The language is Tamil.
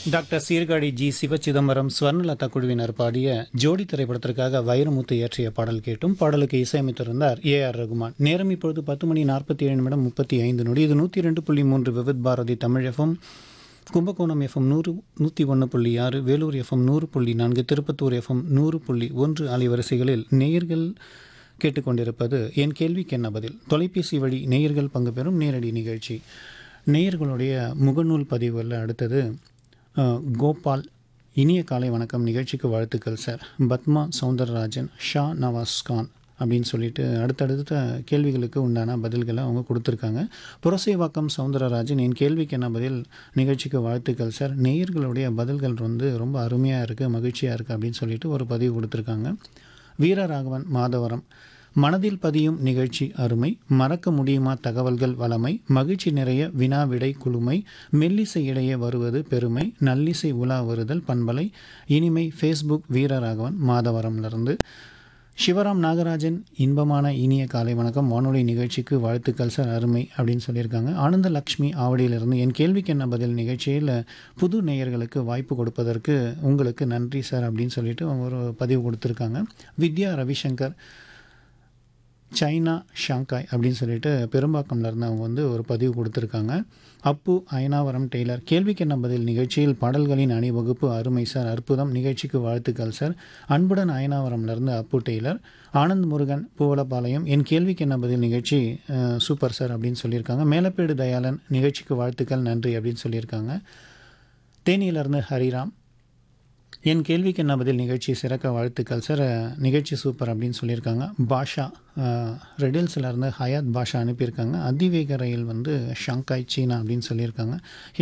டாக்டர் சீர்காழி ஜி சிவச்சிதம்பரம் ஸ்வர்ணலதா குழுவினர் பாடிய ஜோடி திரைப்படத்திற்காக வைரமுத்து இயற்றிய பாடல் கேட்டும் பாடலுக்கு இசையமைத்திருந்தார் ஏ ஆர் ரகுமான் நேரம் இப்பொழுது பத்து மணி நாற்பத்தி ஏழு நிமிடம் முப்பத்தி ஐந்து நொடி இது நூற்றி ரெண்டு புள்ளி மூன்று விவித் பாரதி தமிழ் எஃப்எம் கும்பகோணம் எஃப்எம் நூறு நூற்றி ஒன்று புள்ளி ஆறு வேலூர் எஃப்எம் நூறு புள்ளி நான்கு திருப்பத்தூர் எஃப்எம் நூறு புள்ளி ஒன்று அலைவரிசைகளில் நேயர்கள் கேட்டுக்கொண்டிருப்பது என் கேள்விக்கு என்ன பதில் தொலைபேசி வழி நேயர்கள் பங்கு பெறும் நேரடி நிகழ்ச்சி நேயர்களுடைய முகநூல் பதிவுகளில் அடுத்தது அஹ், கோபால் இனிய காலை வணக்கம் நிகழ்ச்சிக்கு வாழ்த்துக்கள் சார் பத்மா சவுந்தரராஜன் ஷா நவாஸ் கான் அப்படின்னு சொல்லிட்டு அடுத்தடுத்த கேள்விகளுக்கு உண்டான பதில்களை அவங்க கொடுத்துருக்காங்க புரசைவாக்கம் சவுந்தரராஜன் என் கேள்விக்கு என்ன பதில் நிகழ்ச்சிக்கு வாழ்த்துக்கள் சார் நேயர்களுடைய பதில்கள் வந்து ரொம்ப அருமையாக இருக்குது மகிழ்ச்சியாக இருக்குது அப்படின்னு சொல்லிட்டு ஒரு பதிவு கொடுத்துருக்காங்க வீரராகவன் மாதவரம் மனதில் பதியும் நிகழ்ச்சி அருமை மறக்க முடியுமா தகவல்கள் வளமை மகிழ்ச்சி நிறைய வினா விடை குழுமை மெல்லிசை இடையே வருவது பெருமை நல்லிசை உலா வருதல் பண்பலை இனிமை ஃபேஸ்புக் வீரராகவன் மாதவரம்லேருந்து சிவராம் நாகராஜன் இன்பமான இனிய காலை வணக்கம் வானொலி நிகழ்ச்சிக்கு வாழ்த்துக்கள் சார் அருமை அப்படின்னு சொல்லியிருக்காங்க ஆனந்த லக்ஷ்மி ஆவடியிலிருந்து என் கேள்விக்கு என்ன பதில் நிகழ்ச்சியில் புது நேயர்களுக்கு வாய்ப்பு கொடுப்பதற்கு உங்களுக்கு நன்றி சார் அப்படின்னு சொல்லிட்டு அவங்க ஒரு பதிவு கொடுத்துருக்காங்க வித்யா ரவிசங்கர் சைனா ஷாங்காய் அப்படின்னு சொல்லிட்டு பெரும்பாக்கம்ல இருந்து அவங்க வந்து ஒரு பதிவு கொடுத்துருக்காங்க அப்பு அயனாவரம் டெய்லர் கேள்விக்கு என்ன பதில் நிகழ்ச்சியில் பாடல்களின் அணிவகுப்பு அருமை சார் அற்புதம் நிகழ்ச்சிக்கு வாழ்த்துக்கள் சார் அன்புடன் அயனாவரம்லேருந்து அப்பு டெய்லர் ஆனந்த் முருகன் பூவலப்பாளையம் என் கேள்விக்கு என்ன பதில் நிகழ்ச்சி அஹ், சூப்பர் சார் அப்படின்னு சொல்லியிருக்காங்க மேலப்பேடு தயாளன் நிகழ்ச்சிக்கு வாழ்த்துக்கள் நன்றி அப்படின்னு சொல்லியிருக்காங்க தேனியிலிருந்து ஹரிராம் என் கேள்விக்கு என்ன பதில் நிகழ்ச்சி சிறக்க வாழ்த்துக்கள் சார் அஹ், நிகழ்ச்சி சூப்பர் அப்படின்னு சொல்லியிருக்காங்க பாஷா அஹ், ரெடில்ஸ்ல இருந்து ஹயாத் பாஷா அனுப்பியிருக்காங்க அதிவேக ரயில் வந்து ஷங்காய் சீனா அப்படின்னு சொல்லியிருக்காங்க